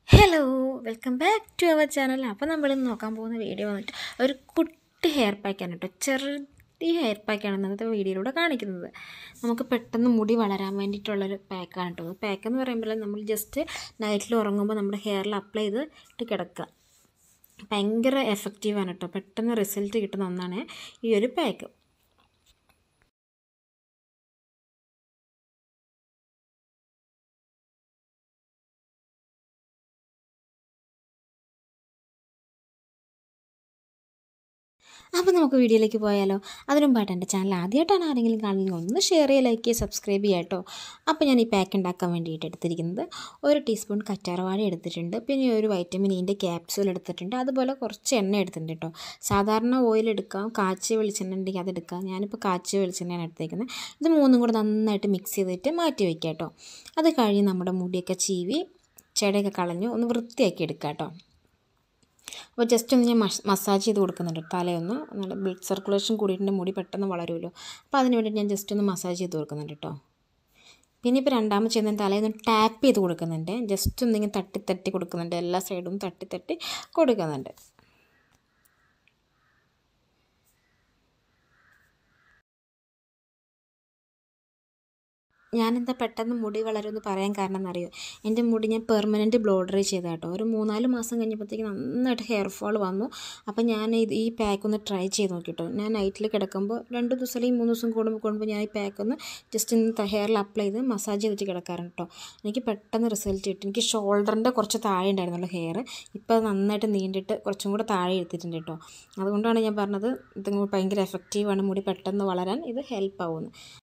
hello welcome back to our channel അപ്പോൾ നമ്മൾ ഇന്ന് നോക്കാൻ പോകുന്ന വീഡിയോ വന്നിട്ട് ഒരു കുട്ടി ഹെയർ പാക്കാണ് കേട്ടോ ചെറിയ ഹെയർ പാക്കാണ് ഇന്നത്തെ വീഡിയോയിലൂടെ കാണിക്കുന്നത് നമുക്ക് പെട്ടെന്ന് മുടി വളരാൻ വേണ്ടിയിട്ടുള്ളൊരു പാക്കാണ് കേട്ടോ പാക്ക് എന്ന് പറയുമ്പോൾ നമ്മൾ ജസ്റ്റ് നൈറ്റിൽ ഉറങ്ങുമ്പോൾ നമ്മുടെ ഹെയറിൽ അപ്ലൈ ചെയ്ത് ഇട്ട് കിടക്കുക ഭയങ്കര എഫക്റ്റീവാണ് കേട്ടോ പെട്ടെന്ന് റിസൾട്ട് കിട്ടുന്ന ഒന്നാണ് ഈ ഒരു പാക്ക് അപ്പോൾ നമുക്ക് വീഡിയോയിലേക്ക് പോയാലോ അതിനു മുമ്പായിട്ട് എൻ്റെ ചാനൽ ആദ്യമായിട്ടാണ് ആരെങ്കിലും കാണുന്നത് ഒന്ന് ഷെയർ ചെയ്യുക ലൈക്ക് ചെയ്യുക സബ്സ്ക്രൈബ് ചെയ്യുക കേട്ടോ അപ്പോൾ ഞാൻ ഈ പാക്ക് ഉണ്ടാക്കാൻ വേണ്ടിയിട്ട് എടുത്തിരിക്കുന്നത് ഒരു ടീസ്പൂൺ കറ്റാർവാഴ എടുത്തിട്ടുണ്ട് പിന്നെ ഒരു വൈറ്റമിൻ ഇൻ്റെ ക്യാപ്സൂൾ എടുത്തിട്ടുണ്ട് അതുപോലെ കുറച്ച് എണ്ണ എടുത്തിട്ടുണ്ട് കേട്ടോ സാധാരണ ഓയിൽ എടുക്കാം കാച്ചിയ വെളിച്ചെണ്ണ ഉണ്ടെങ്കിൽ അതെടുക്കാം ഞാനിപ്പോൾ കാച്ചിയ വെളിച്ചെണ്ണയാണ് എടുത്തേക്കുന്നത് ഇത് മൂന്നും കൂടെ നന്നായിട്ട് മിക്സ് ചെയ്തിട്ട് മാറ്റി വയ്ക്കാം കേട്ടോ അത് കഴിഞ്ഞ് നമ്മുടെ മുടിയൊക്കെ ചീവി ചെടയൊക്കെ കളഞ്ഞ് ഒന്ന് വൃത്തിയാക്കി എടുക്കാം കേട്ടോ അപ്പോൾ ജസ്റ്റ് ഒന്ന് ഞാൻ മസാജ് ചെയ്ത് കൊടുക്കുന്നുണ്ട് തലയൊന്ന് നല്ല ബ്ലഡ് സർക്കുലേഷൻ കൂടിയിട്ട് മുടി പെട്ടെന്ന് വളരുമല്ലോ അപ്പോൾ അതിന് വേണ്ടി ഞാൻ ജസ്റ്റ് ഒന്ന് മസാജ് ചെയ്ത് കൊടുക്കുന്നുണ്ട് കേട്ടോ പിന്നെ ഇപ്പോൾ രണ്ടാമത് ചെയ്യുന്ന തലയൊന്ന് ടാപ്പ് ചെയ്ത് കൊടുക്കുന്നുണ്ട് ജസ്റ്റ് ഒന്നിങ്ങനെ തട്ടി തട്ടി കൊടുക്കുന്നുണ്ട് എല്ലാ സൈഡും തട്ടി തട്ടി കൊടുക്കുന്നുണ്ട് ഞാനെന്താ പെട്ടെന്ന് മുടി വളരുമെന്ന് പറയാൻ കാരണം എന്നറിയോ എൻ്റെ മുടി ഞാൻ പെർമനൻറ്റ് ബ്ലോ ഡ്രൈ ചെയ്ത കേട്ടോ ഒരു മൂന്നാല് മാസം കഴിഞ്ഞപ്പോഴത്തേക്ക് നന്നായിട്ട് ഹെയർ ഫാൾ വന്നു അപ്പോൾ ഞാൻ ഇത് ഈ പാക്ക് ഒന്ന് ട്രൈ ചെയ്ത് നോക്കിട്ടോ ഞാൻ നൈറ്റിൽ കിടക്കുമ്പോൾ രണ്ട് ദിവസം അല്ലെങ്കിൽ മൂന്ന് ദിവസം കൂടുമ്പോൾ കൂടുമ്പോൾ ഞാൻ ഈ പാക്ക് ഒന്ന് ജസ്റ്റ് ഒന്ന് ഹെയറിൽ അപ്ലൈ ചെയ്ത് മസാജ് ചെയ്തിട്ട് കിടക്കാറുണ്ട് കേട്ടോ എനിക്ക് പെട്ടെന്ന് റിസൾട്ട് കിട്ടി എനിക്ക് ഷോൾഡറിൻ്റെ കുറച്ച് താഴെ ഉണ്ടായിരുന്നുള്ളൂ ഹെയർ ഇപ്പോൾ അത് നന്നായിട്ട് നീണ്ടിട്ട് കുറച്ചും കൂടെ താഴെ എടുത്തിട്ടുണ്ട് കേട്ടോ അതുകൊണ്ടാണ് ഞാൻ പറഞ്ഞത് ഇത് ഭയങ്കര എഫക്റ്റീവാണ് മുടി പെട്ടെന്ന് വളരാൻ ഇത് ഹെൽപ്പ് ആവുമെന്ന്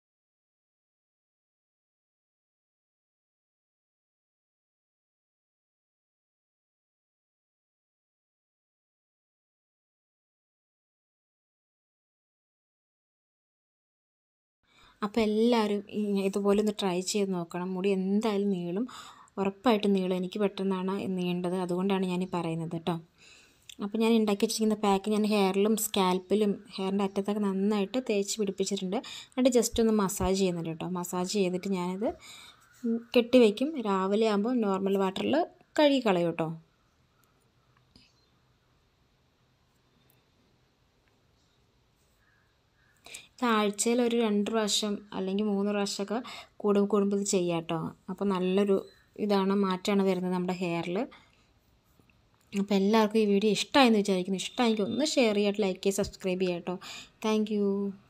അപ്പോൾ എല്ലാവരും ഇതുപോലെ ഒന്ന് ട്രൈ ചെയ്ത് നോക്കണം മുടി എന്തായാലും നീളും ഉറപ്പായിട്ടും നീളും എനിക്ക് പെട്ടെന്നാണ് നീണ്ടത് അതുകൊണ്ടാണ് ഞാൻ ഈ പറയുന്നത് കേട്ടോ അപ്പോൾ ഞാൻ ഉണ്ടാക്കി വെച്ചിരിക്കുന്ന പാക്ക് ഞാൻ ഹെയറിലും സ്കാൽപ്പിലും ഹെയറിൻ്റെ അറ്റത്തൊക്കെ നന്നായിട്ട് തേച്ച് പിടിപ്പിച്ചിട്ടുണ്ട് എന്നിട്ട് ജസ്റ്റ് ഒന്ന് മസാജ് ചെയ്യുന്നുണ്ട് കേട്ടോ മസാജ് ചെയ്തിട്ട് ഞാനത് കെട്ടി വയ്ക്കും രാവിലെ ആകുമ്പോൾ നോർമൽ വാട്ടറിൽ കഴുകി കളയും കേട്ടോ ആഴ്ചയിൽ ഒരു രണ്ട് പ്രാവശ്യം അല്ലെങ്കിൽ മൂന്ന് പ്രാവശ്യമൊക്കെ കൂടും കൂടുമ്പോൾ ഇത് ചെയ്യാം കേട്ടോ അപ്പോൾ നല്ലൊരു ഇതാണ് മാറ്റമാണ് വരുന്നത് നമ്മുടെ ഹെയറിൽ അപ്പോൾ എല്ലാവർക്കും ഈ വീഡിയോ ഇഷ്ടമായെന്ന് വിചാരിക്കുന്നു ഇഷ്ടമായെങ്കിൽ ഒന്ന് ഷെയർ ചെയ്യാട്ട് ലൈക്ക് ചെയ്യുക സബ്സ്ക്രൈബ് ചെയ്യാം കേട്ടോ താങ്ക്